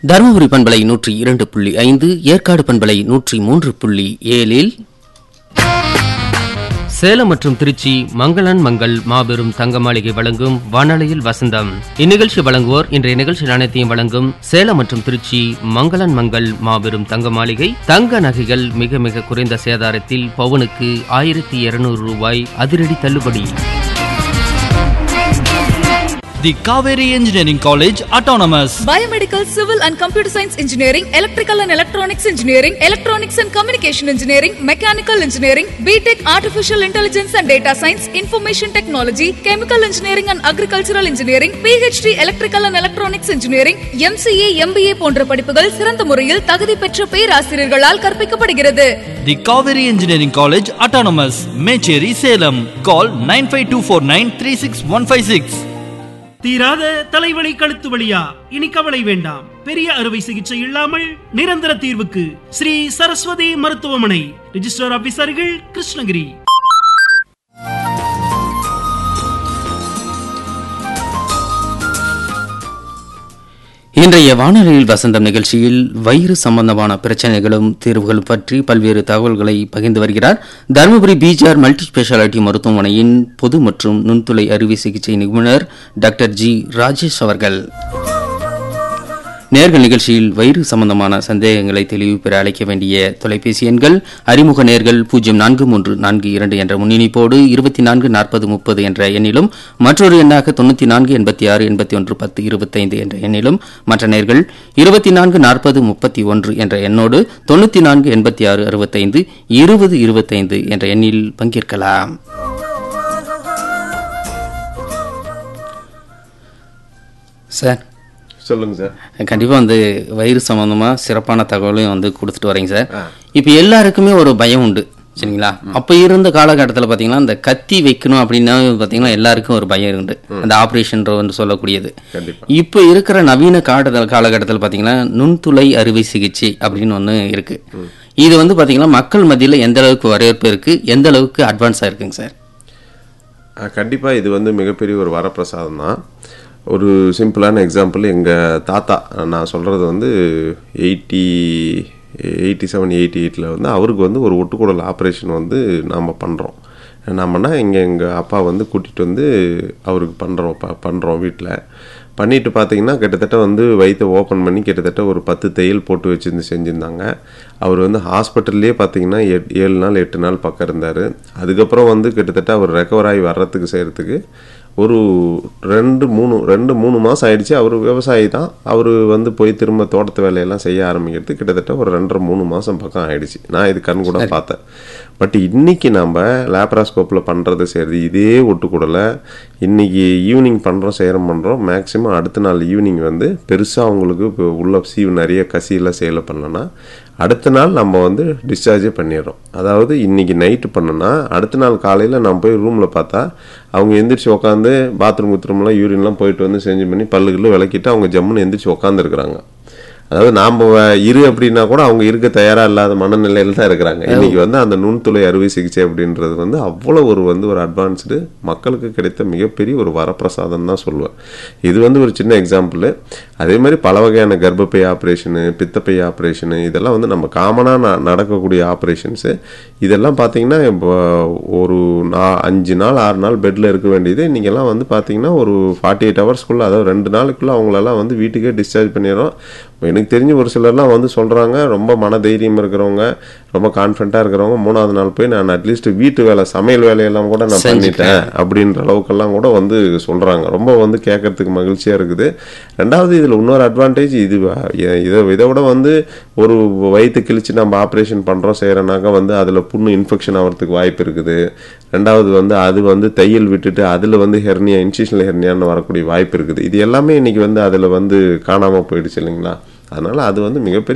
தருமபுரி பண்பலை நூற்றி இரண்டு புள்ளி ஐந்து ஏற்காடு பண்பலை நூற்றி மூன்று புள்ளி ஏழில் சேலம் மற்றும் திருச்சி மங்களன் மங்கள் மாபெரும் தங்க மாளிகை வழங்கும் வானொலியில் வசந்தம் இந்நிகழ்ச்சி வழங்குவோர் இன்றைய நிகழ்ச்சி நாணயத்தையும் வழங்கும் சேலம் மற்றும் திருச்சி மங்களன் மங்கள் மாபெரும் தங்க மாளிகை தங்க நகைகள் மிக மிக குறைந்த சேதாரத்தில் பவுனுக்கு ஆயிரத்தி இருநூறு ரூபாய் அதிரடி தள்ளுபடி The Kaveri Engineering College Autonomous. Biomedical, Civil and Computer Science Engineering, Electrical and Electronics Engineering, Electronics and Communication Engineering, Mechanical Engineering, BTech Artificial Intelligence and Data Science, Information Technology, Chemical Engineering and Agricultural Engineering, PhD Electrical and Electronics Engineering, MCA, MBA போன்ற படிப்புகள் சிறந்த முறையில் தகுதி பெற்ற பேராசிரியர்களால் கற்பிக்கப்படுகிறது The Kaveri Engineering College Autonomous. Mecheri Salem. Call 95249 தீராத தலைவலி கழுத்து வலியா இனி கவலை வேண்டாம் பெரிய அறுவை சிகிச்சை இல்லாமல் நிரந்தர தீர்வுக்கு ஸ்ரீ சரஸ்வதி மருத்துவமனை ரிஜிஸ்டர் ஆபீசர்கள் கிருஷ்ணகிரி இன்றைய வானொலியில் வசந்தம் நிகழ்ச்சியில் வயிறு சம்பந்தமான பிரச்சனைகளும் தீர்வுகளும் பற்றி பல்வேறு தகவல்களை பகிர்ந்து வருகிறார் தருமபுரி பிஜிஆர் மல்டி ஸ்பெஷாலிட்டி மருத்துவமனையின் பொது மற்றும் நுண்துளை அறுவை சிகிச்சை நிபுணர் டாக்டர் ஜி ராஜேஷ் அவர்கள் நேர்கள் நிகழ்ச்சியில் வயிறு சம்பந்தமான சந்தேகங்களை தெளிவு பெற அழைக்க வேண்டிய தொலைபேசி எண்கள் அறிமுக நேர்கள் பூஜ்ஜியம் நான்கு மூன்று நான்கு இரண்டு என்ற முன்னிணைப்போடு இருபத்தி நான்கு நாற்பது முப்பது என்ற எண்ணிலும் மற்றொரு எண்ணாக தொண்ணூற்றி நான்கு எண்பத்தி ஆறு எண்பத்தி ஒன்று பத்து இருபத்தைந்து என்ற எண்ணிலும் மற்ற நேர்கள் இருபத்தி நான்கு நாற்பது முப்பத்தி ஒன்று என்ற எண்ணோடு தொண்ணூற்றி நான்கு எண்பத்தி ஆறு அறுபத்தைந்து இருபது இருபத்தைந்து என்ற எண்ணில் பங்கேற்கலாம் சார் சொல்லுங்க சார் கண்டிப்பாக வந்து வயிறு சம்மந்தமாக சிறப்பான தகவலையும் வந்து கொடுத்துட்டு வரீங்க சார் இப்போ எல்லாருக்குமே ஒரு பயம் உண்டு சரிங்களா அப்போ இருந்த காலகட்டத்தில் பார்த்தீங்கன்னா இந்த கத்தி வைக்கணும் அப்படின்னா பார்த்தீங்கன்னா எல்லாருக்கும் ஒரு பயம் உண்டு அந்த ஆப்ரேஷன்ற வந்து சொல்லக்கூடியது கண்டிப்பா. இப்போ இருக்கிற நவீன கால காலகட்டத்தில் பார்த்தீங்கன்னா நுண்துளை அறுவை சிகிச்சை அப்படின்னு ஒன்று இருக்கு இது வந்து பார்த்தீங்கன்னா மக்கள் மத்தியில் எந்த அளவுக்கு வரவேற்பு இருக்கு எந்த அளவுக்கு அட்வான்ஸாக இருக்குங்க சார் கண்டிப்பாக இது வந்து மிகப்பெரிய ஒரு வரப்பிரசாதம் தான் ஒரு சிம்பிளான எக்ஸாம்பிள் எங்கள் தாத்தா நான் சொல்கிறது வந்து எயிட்டி எயிட்டி செவன் எயிட்டி எயிட்டில் வந்து அவருக்கு வந்து ஒரு ஒட்டுக்குடல் ஆப்ரேஷன் வந்து நாம் பண்ணுறோம் நாமன்னா இங்கே எங்கள் அப்பா வந்து கூட்டிகிட்டு வந்து அவருக்கு பண்ணுறோம் ப பண்ணுறோம் வீட்டில் பண்ணிட்டு பார்த்தீங்கன்னா கிட்டத்தட்ட வந்து வயிற்றை ஓப்பன் பண்ணி கிட்டத்தட்ட ஒரு பத்து தையல் போட்டு வச்சுருந்து செஞ்சுருந்தாங்க அவர் வந்து ஹாஸ்பிட்டல்லே பார்த்தீங்கன்னா எட் ஏழு நாள் எட்டு நாள் பக்கம் இருந்தார் அதுக்கப்புறம் வந்து கிட்டத்தட்ட அவர் ரெக்கவர் ஆகி வர்றதுக்கு செய்கிறதுக்கு ஒரு ரெண்டு மூணு ரெண்டு மூணு மாதம் ஆயிடுச்சு அவர் விவசாயி தான் அவர் வந்து போய் திரும்ப தோட்டத்து வேலையெல்லாம் செய்ய ஆரம்பிக்கிறது கிட்டத்தட்ட ஒரு ரெண்டரை மூணு மாதம் பக்கம் ஆயிடுச்சு நான் இது கண் கூட பார்த்தேன் பட் இன்னைக்கு நம்ம லேப்ராஸ்கோப்பில் பண்ணுறது செய்கிறது இதே ஒட்டுக்கூடலை இன்னைக்கு ஈவினிங் பண்ணுறோம் செய்கிறோம் பண்ணுறோம் மேக்ஸிமம் அடுத்த நாள் ஈவினிங் வந்து பெருசாக அவங்களுக்கு இப்போ உள்ள சீவு நிறைய கசியெல்லாம் சேலை பண்ணலன்னா அடுத்த நாள் நம்ம வந்து டிஸ்சார்ஜே பண்ணிடுறோம் அதாவது இன்னைக்கு நைட்டு பண்ணோன்னா அடுத்த நாள் காலையில் நான் போய் ரூமில் பார்த்தா அவங்க எந்திரிச்சு உட்காந்து பாத்ரூம் குத்ரூம்லாம் யூரின்லாம் போயிட்டு வந்து செஞ்சு பண்ணி பல்லுகளில் விளக்கிட்டு அவங்க ஜம்முன்னு எந்திரிச்சு உட்காந்துருக்குறாங்க அதாவது நாம் இரு அப்படின்னா கூட அவங்க இருக்க தயாராக இல்லாத மனநிலையில் தான் இருக்கிறாங்க இன்னைக்கு வந்து அந்த நுண்துளை அறுவை சிகிச்சை அப்படின்றது வந்து அவ்வளோ ஒரு வந்து ஒரு அட்வான்ஸ்டு மக்களுக்கு கிடைத்த மிகப்பெரிய ஒரு வரப்பிரசாதம் தான் சொல்லுவேன் இது வந்து ஒரு சின்ன எக்ஸாம்பிள் அதே மாதிரி பல வகையான கர்ப்பப்பை ஆப்ரேஷனு பித்தப்பை ஆப்ரேஷனு இதெல்லாம் வந்து நம்ம காமனாக நடக்கக்கூடிய ஆப்ரேஷன்ஸு இதெல்லாம் பார்த்தீங்கன்னா இப்போ ஒரு நா அஞ்சு நாள் ஆறு நாள் பெட்டில் இருக்க வேண்டியது இன்றைக்கெல்லாம் வந்து பார்த்தீங்கன்னா ஒரு ஃபார்ட்டி எயிட் ஹவர்ஸ்க்குள்ளே அதாவது ரெண்டு நாளுக்குள்ளே அவங்களெல்லாம் வந்து வீட்டுக்கே டிஸ்சார்ஜ் பண்ணிடுறோம் எனக்கு தெரிஞ்ச ஒரு சிலர்லாம் வந்து சொல்கிறாங்க ரொம்ப மன தைரியம் இருக்கிறவங்க ரொம்ப கான்ஃபிடண்ட்டாக இருக்கிறவங்க மூணாவது நாள் போய் நான் அட்லீஸ்ட் வீட்டு வேலை சமையல் வேலையெல்லாம் கூட நான் பண்ணிட்டேன் அப்படின்ற அளவுக்கெல்லாம் கூட வந்து சொல்கிறாங்க ரொம்ப வந்து கேட்கறதுக்கு மகிழ்ச்சியாக இருக்குது ரெண்டாவது இதில் இன்னொரு அட்வான்டேஜ் இது எ- இதை இதை விட வந்து ஒரு வயிற்று கிழிச்சு நம்ம ஆப்ரேஷன் பண்ணுறோம் செய்கிறனாக்கா வந்து அதில் புண்ணு இன்ஃபெக்ஷன் ஆகிறதுக்கு வாய்ப்பு இருக்குது ரெண்டாவது வந்து அது வந்து தையல் விட்டுட்டு அதில் வந்து ஹெர்னியா இன்சிஷனல் ஹெர்னியான்னு வரக்கூடிய வாய்ப்பு இருக்குது இது எல்லாமே இன்னைக்கு வந்து அதில் வந்து காணாமல் போயிடுச்சு இல்லைங்களா அதனால் அது வந்து மிகப்பெரிய